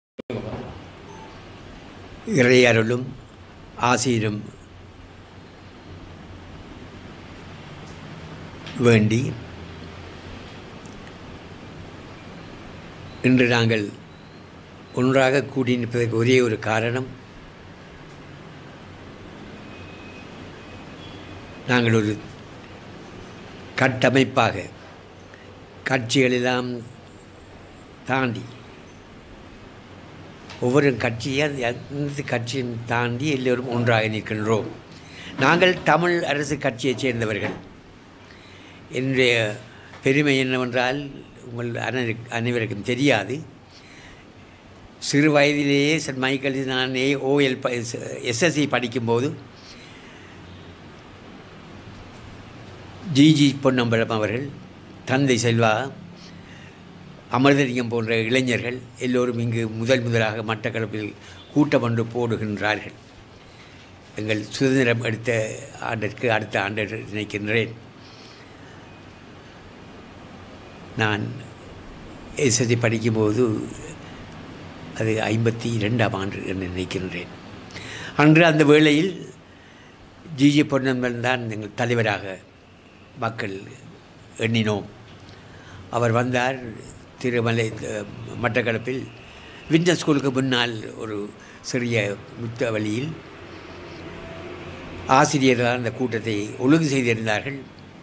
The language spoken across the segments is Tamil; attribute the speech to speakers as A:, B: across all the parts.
A: இறையருளும் ஆசீரும் வேண்டி இன்று நாங்கள் ஒன்றாக கூடி நிற்பதற்கு ஒரே ஒரு காரணம் நாங்கள் ஒரு கட்டமைப்பாக கட்சிகளெல்லாம் தாண்டி ஒவ்வொரு கட்சியை அந்த கட்சியும் தாண்டி எல்லோரும் ஒன்றாக நிற்கின்றோம் நாங்கள் தமிழ் அரசு கட்சியைச் சேர்ந்தவர்கள் என்னுடைய பெருமை என்னவென்றால் உங்கள் அனை அனைவருக்கும் தெரியாது சிறு வயதிலேயே சென்ட் மைக்கேல் நான் ஏ ஓஎல் எஸ்எஸ்சி படிக்கும்போது ஜிஜி பொன்னம்பலம் அவர்கள் தந்தை செல்வா அமிர்தலிங்கம் போன்ற இளைஞர்கள் எல்லோரும் இங்கு முதல் முதலாக மட்டக்களப்பில் கூட்டம் ஒன்று போடுகின்றார்கள் எங்கள் சுதந்திரம் எடுத்த ஆண்டிற்கு அடுத்த ஆண்டு நினைக்கின்றேன் நான் எஸ்எஸ்சி படிக்கும்போது அது ஐம்பத்தி இரண்டாம் ஆண்டு என்று நினைக்கின்றேன் அன்று அந்த வேளையில் ஜிஜி பொன்னம்பலம் தான் எங்கள் தலைவராக மக்கள் எண்ணினோம் அவர் வந்தார் திருமலை மட்டக்களப்பில் வின்டர் ஸ்கூலுக்கு முன்னால் ஒரு சிறிய முத்த வழியில் ஆசிரியர்கள் அந்த கூட்டத்தை ஒழுங்கு செய்திருந்தார்கள்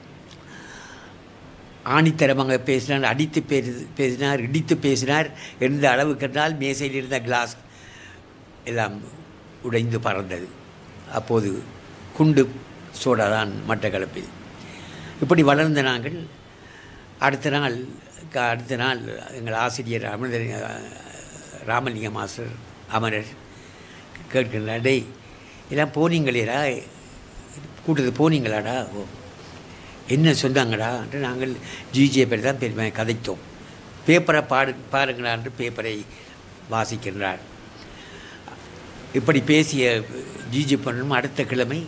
A: ஆணித்தரமாக பேசினார் அடித்து பேசு பேசினார் இடித்து பேசினார் எந்த அளவுக்கென்றால் மேசையில் இருந்த கிளாஸ் எல்லாம் உடைந்து பறந்தது அப்போது குண்டு சோடா தான் மட்டக்களப்பில் இப்படி வளர்ந்த நாங்கள் அடுத்த நாள் அடுத்த நாள் எங்கள் ஆசிரியர் அமிர்த ராமலிங்க மாஸ்டர் அமரர் கேட்கின்றார் டேய் எல்லாம் போனீங்களேடா கூட்டத்து போனீங்களாடா ஓ என்ன சொன்னாங்கடா என்று நாங்கள் ஜிஜியை பற்றி தான் பெருமை கதைத்தோம் பேப்பரை பாடு பாருங்களா என்று பேப்பரை வாசிக்கின்றார் இப்படி பேசிய ஜிஜி பண்ணணும் அடுத்த கிழமை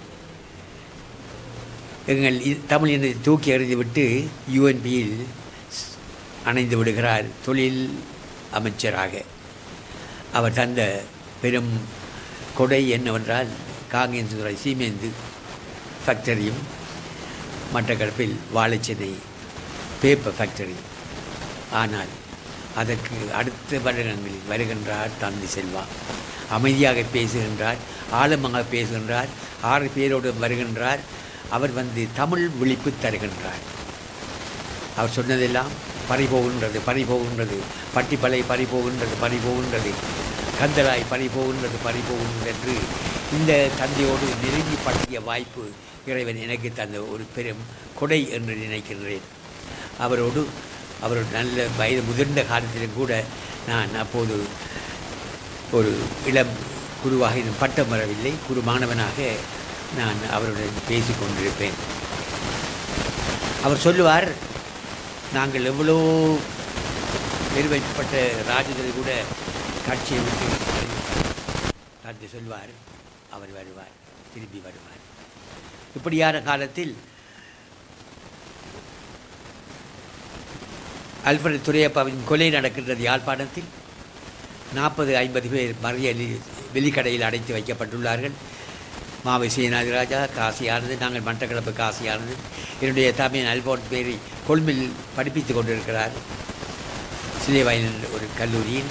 A: எங்கள் தமிழ் இனத்தை தூக்கி எறிந்து விட்டு யுஎன்பியில் அணைந்து விடுகிறார் தொழில் அமைச்சராக அவர் தந்த பெரும் கொடை என்னவென்றால் காங்கேந்துறை சீமேந்து ஃபேக்டரியும் மட்டக்களப்பில் வாழைச்சென்னை பேப்பர் ஃபேக்டரி ஆனால் அதற்கு அடுத்த வருடங்களில் வருகின்றார் தந்தை செல்வா அமைதியாக பேசுகின்றார் ஆழமாக பேசுகின்றார் ஆறு பேரோடு வருகின்றார் அவர் வந்து தமிழ் விழிப்பு தருகின்றார் அவர் சொன்னதெல்லாம் பறிபோகின்றது பறிபோகின்றது பட்டிப்பலை பறிபோகின்றது பறிபோகின்றது கந்தலாய் பறிபோகின்றது பறிபோகின்றது என்று இந்த தந்தையோடு நெருங்கி பற்றிய வாய்ப்பு இறைவன் எனக்கு தந்த ஒரு பெரும் கொடை என்று நினைக்கின்றேன் அவரோடு அவர் நல்ல வயது முதிர்ந்த காலத்திலும் கூட நான் அப்போது ஒரு இளம் குருவாக இன்னும் பட்டம் வரவில்லை குரு மாணவனாக நான் அவருடன் பேசி கொண்டிருப்பேன் அவர் சொல்லுவார் நாங்கள் எவ்வளோ நிர்வகிக்கப்பட்ட ராஜதல் கூட காட்சியை விட்டு தந்தை சொல்வார் அவர் வருவார் திரும்பி வருவார் இப்படியான காலத்தில் அல்ஃபரட் துரையப்பாவின் கொலை நடக்கின்றது யாழ்ப்பாணத்தில் நாற்பது ஐம்பது பேர் மறியல் வெளிக்கடையில் அடைத்து வைக்கப்பட்டுள்ளார்கள் மாவை சீனாதிராஜா காசியானது நாங்கள் மட்டக்களப்பு காசியானது என்னுடைய தமையன் அல்போன் பேரை கொள்மில் படிப்பித்து கொண்டிருக்கிறார் சிலைவாயில் ஒரு கல்லூரியில்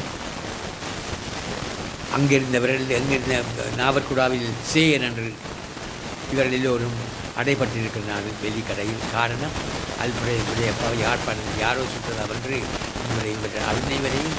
A: அங்கிருந்தவர்கள் எங்கிருந்த நாவற்குடாவில் சேயன் என்று இவர்கள் எல்லோரும் அடைபட்டிருக்கிறார்கள் வெளிக்கடையில் காரணம் அல்புடைய உடையப்பா யாழ்ப்பாணம் யாரோ சுற்றதா என்று இவரை இவர்கள் அனைவரையும்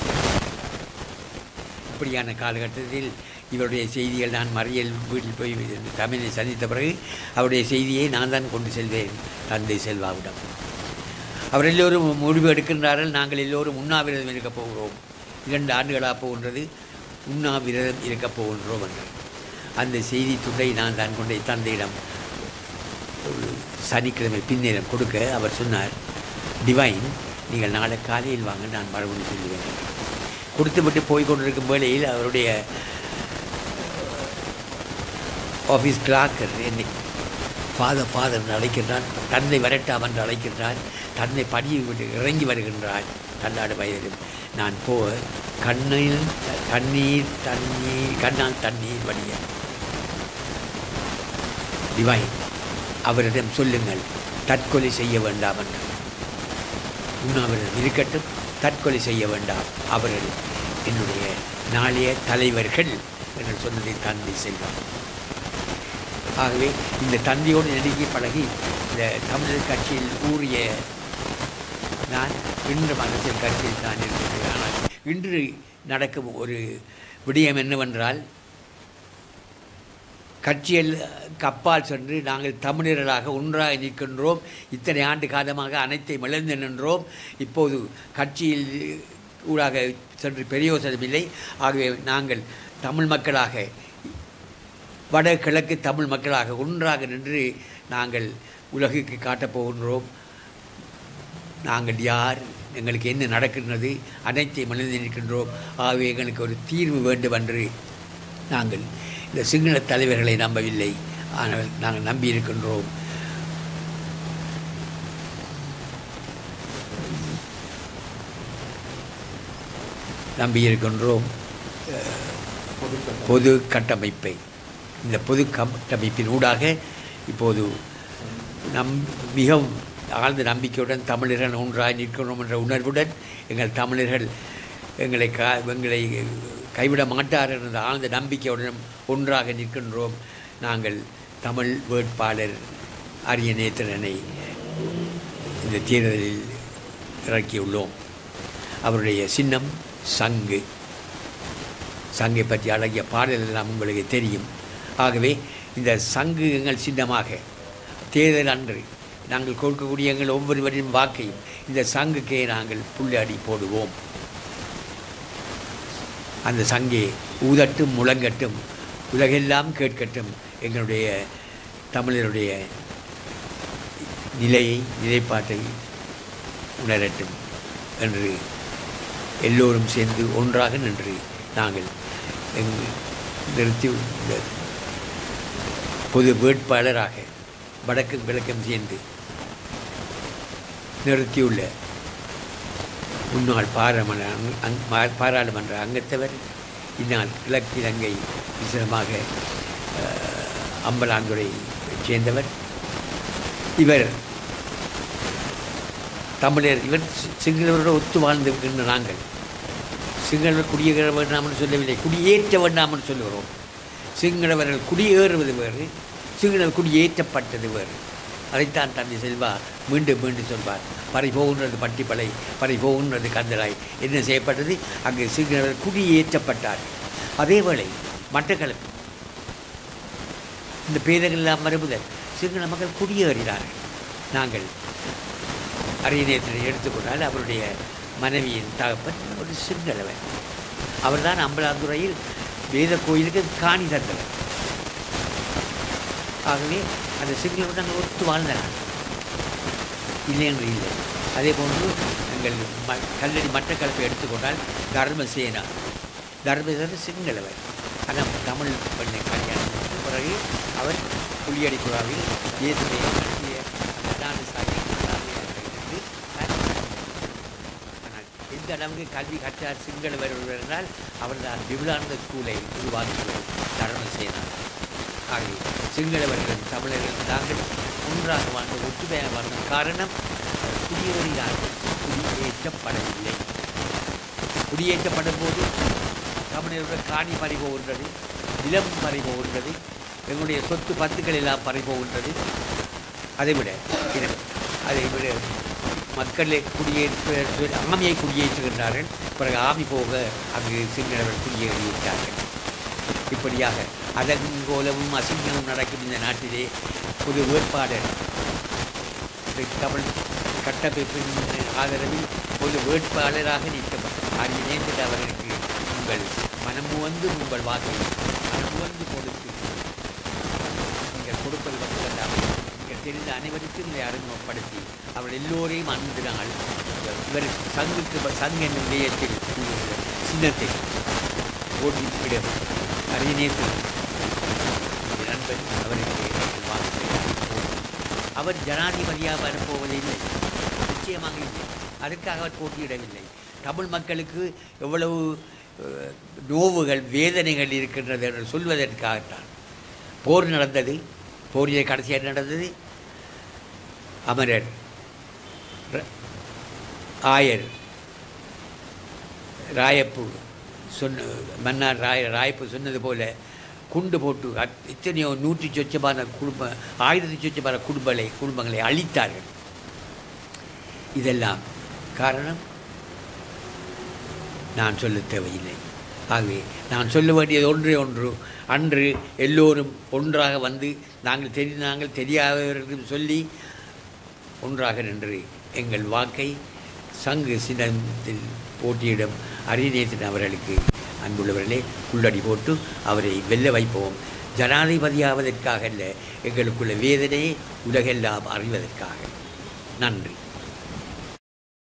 A: இப்படியான காலகட்டத்தில் இவருடைய செய்திகள் நான் மறியல் வீட்டில் போய் தமிழை சந்தித்த பிறகு அவருடைய செய்தியை நான் தான் கொண்டு செல்வேன் தந்தை செல்வாவிடம் அவர் எல்லோரும் முடிவு எடுக்கின்றார்கள் நாங்கள் எல்லோரும் உண்ணாவிரதம் இருக்கப் போகிறோம் இரண்டு ஆண்டுகளாக போகின்றது உண்ணாவிரதம் இருக்கப் போகின்றோம் என்று அந்த செய்தி துண்டை நான் தான் கொண்டே தந்தையிடம் ஒரு சனிக்கிழமை பின்னேரம் கொடுக்க அவர் சொன்னார் டிவைன் நீங்கள் நாளை காலையில் வாங்க நான் மறுபடியும் சொல்லுவேன் கொடுத்து விட்டு போய் கொண்டிருக்கும் வேளையில் அவருடைய ஆஃபீஸ் கிளாக்கர் என்னை ஃபாதர் ஃபாதர் என்று அழைக்கின்றான் தன்னை வரட்டாம் என்று அழைக்கின்றான் தன்னை படியை விட்டு இறங்கி வருகின்றான் தள்ளாடு வயதிலும் நான் போக கண்ணில் கண்ணீர் தண்ணீர் கண்ணால் தண்ணீர் வடிய டிவைன் அவரிடம் சொல்லுங்கள் தற்கொலை செய்ய வேண்டாம் என்று உண்ணாவிரதம் இருக்கட்டும் தற்கொலை செய்ய வேண்டாம் அவர்கள் என்னுடைய நாளைய தலைவர்கள் என்று சொன்னதை தந்தை செல்வம் ஆகவே இந்த தந்தையோடு நெருங்கி பழகி இந்த தமிழர் கட்சியில் ஊறிய நான் இன்று அரசியல் கட்சியில் தான் இருக்கிறேன் ஆனால் இன்று நடக்கும் ஒரு விடயம் என்னவென்றால் கட்சியில் கப்பால் சென்று நாங்கள் தமிழர்களாக ஒன்றாக நிற்கின்றோம் இத்தனை ஆண்டு காலமாக அனைத்தையும் இழந்து நின்றோம் இப்போது கட்சியில் ஊடாக சென்று பிரயோசனமில்லை ஆகவே நாங்கள் தமிழ் மக்களாக வட கிழக்கு தமிழ் மக்களாக ஒன்றாக நின்று நாங்கள் உலகுக்கு காட்டப் போகின்றோம் நாங்கள் யார் எங்களுக்கு என்ன நடக்கின்றது அனைத்தையும் இழந்து நிற்கின்றோம் ஆகவே எங்களுக்கு ஒரு தீர்வு வேண்டும் என்று நாங்கள் இந்த சிங்கள தலைவர்களை நம்பவில்லை ஆனால் நாங்கள் நம்பி இருக்கின்றோம் நம்பி இருக்கின்றோம் பொது கட்டமைப்பை இந்த பொது கட்டமைப்பின் ஊடாக இப்போது நம் மிகவும் ஆழ்ந்த நம்பிக்கையுடன் தமிழர்கள் ஒன்றாய் நிற்கிறோம் என்ற உணர்வுடன் எங்கள் தமிழர்கள் எங்களை கா எங்களை கைவிட மாட்டார்கள் என்ற ஆழ்ந்த நம்பிக்கையுடன் ஒன்றாக நிற்கின்றோம் நாங்கள் தமிழ் வேட்பாளர் அரிய நேத்திரனை இந்த தேர்தலில் இறக்கியுள்ளோம் அவருடைய சின்னம் சங்கு சங்கை பற்றி அழகிய பாடல் எல்லாம் உங்களுக்கு தெரியும் ஆகவே இந்த சங்கு எங்கள் சின்னமாக தேர்தல் அன்று நாங்கள் கொடுக்கக்கூடிய எங்கள் ஒவ்வொருவரின் வாக்கையும் இந்த சங்குக்கே நாங்கள் புள்ளி போடுவோம் அந்த சங்கே ஊதட்டும் முழங்கட்டும் உலகெல்லாம் கேட்கட்டும் எங்களுடைய தமிழருடைய நிலையை நிலைப்பாட்டை உணரட்டும் என்று எல்லோரும் சேர்ந்து ஒன்றாக நின்று நாங்கள் எங் நிறுத்தி இந்த பொது வேட்பாளராக வடக்கும் கிழக்கும் சேர்ந்து நிறுத்தியுள்ள முன்னாள் பாராளுமன்ற அங்- அங்- மா- பாராளுமன்ற அங்கத்தவர் இந்நாள் கிழக்கு இலங்கை விசேஷமாக அஹ், அம்பலாந்துறை சேர்ந்தவர் இவர் தமிழர் இவர் சி- சிங்களவரோடு ஒத்து வாழ்ந்திருக்கின்ற நாங்கள் சிங்களவர் குடியேற வேண்டாம்னு சொல்லவில்லை குடியேற்ற வேண்டாம்னு சொல்லுகிறோம் சிங்களவர்கள் குடியேறுவது வேறு சிங்களவர் குடியேற்றப்பட்டது வேறு அதைத்தான் தந்தை செல்வா மீண்டும் மீண்டும் சொல்வார் பறி போகின்றது பட்டிப்பளை பறி போகின்றது கந்தலாய் என்ன செய்யப்பட்டது அங்கு சிங்களவர் குடியேற்றப்பட்டார் அதேவேளை மட்டக்களப்பு இந்த பேதங்கள் எல்லாம் மறுபுதல் சிங்கள மக்கள் குடியேறினார்கள் நாங்கள் அரியநேத்திரை எடுத்துக்கொண்டால் அவருடைய மனைவியின் தகப்பன் ஒரு சிங்களவன் அவர்தான் அம்பலாந்துறையில் வேத கோயிலுக்கு காணி தந்தவர் ஆகவே அந்த சிங்களவன் நாங்கள் ஒத்து வாழ்ந்தனர் இல்லை என்று இல்லை அதே போன்று எங்கள் ம கல்லடி மட்டக்களப்பை எடுத்துக்கொண்டால் தர்மசேனா தர்மசேனா சிங்களவர் ஆனால் தமிழ் பெண்ணை கல்யாணம் செய்த பிறகு அவர் புலியடி குழாவில் இயேசுவை நடத்திய அந்த நாடு சாகிய இருந்து ஆனால் எந்த அளவுக்கு கல்வி கற்றார் சிங்களவர் ஒருவர் என்றால் அவர்தான் விபுலானந்த ஸ்கூலை உருவாக்கியவர் தர்மசேனா ஆகிய சிங்களவர்கள் தமிழர்கள் நாங்கள் ஒன்றாக வாழ்ந்த ஒற்றுமையாக வாழ்ந்த காரணம் குடியேறினார்கள் குடியேற்றப்படவில்லை குடியேற்றப்படும் போது தமிழருடைய காணி பறி போகின்றது நிலம் பறி போகின்றது எங்களுடைய சொத்து பத்துக்கள் எல்லாம் பறி போகின்றது அதைவிட இது அதைவிட மக்களை குடியேற்ற ஆமியை குடியேற்றுகின்றார்கள் பிறகு ஆமி போக அங்கு சிங்களவர்கள் குடியேறிவிட்டார்கள் இப்படியாக அதங்கோலமும் அசிங்கமும் நடக்கும் இந்த நாட்டிலே ஒரு வேட்பாளர் இந்த தமிழ் கட்டமைப்பின் ஆதரவில் ஒரு வேட்பாளராக நிற்கப்பட்டார் ஆகிய நேற்று அவர்களுக்கு உங்கள் மனமு வந்து உங்கள் வாக்கை மனமு வந்து கொடுத்து நீங்கள் கொடுப்பது மட்டுமல்லாமல் நீங்கள் தெரிந்த அனைவருக்கும் இதை அறிமுகப்படுத்தி அவர் எல்லோரையும் அன்பினால் இவர் சங்குக்கு ப- சங்கு என்னும் நிலையத்தில் சின்னத்தை போட்டியிடம் அறிஞர் நண்பன் அவருக்கு எங்கள் வாக்கு அவர் ஜனாதிபதியாக வரப்போவதில்லை நிச்சயமாக இல்லை அதற்காக அவர் போட்டியிடவில்லை தமிழ் மக்களுக்கு எவ்வளவு அஹ், நோவுகள் வேதனைகள் இருக்கின்றது என்று சொல்வதற்காகத்தான் போர் நடந்தது போரிலே கடைசியாக நடந்தது அமரர் ர- ஆயர் ராயப்பு சொன்ன மன்னார் ராய ராயப்பு சொன்னது போல குண்டு போட்டு அத்- எத்தனையோ நூற்றி சொச்சமான குடும்ப ஆயிரத்தி சொச்சமான குடும்பங்களை குடும்பங்களை அழித்தார்கள் இதெல்லாம் காரணம் நான் சொல்ல தேவையில்லை ஆகவே நான் சொல்ல வேண்டியது ஒன்றே ஒன்று அன்று எல்லோரும் ஒன்றாக வந்து நாங்கள் தெரி நாங்கள் தெரியாதவர்களுக்கும் சொல்லி ஒன்றாக நின்று எங்கள் வாக்கை சங்கு சின்னத்தில் போட்டியிடும் அரிநேசன் அவர்களுக்கு அன்புள்ளவர்களே உள்ளடி போட்டு அவரை வெல்ல வைப்போம் ஜனாதிபதியாவதற்காக அல்ல எங்களுக்குள்ள வேதனையை உலகெல்லாம் அறிவதற்காக நன்றி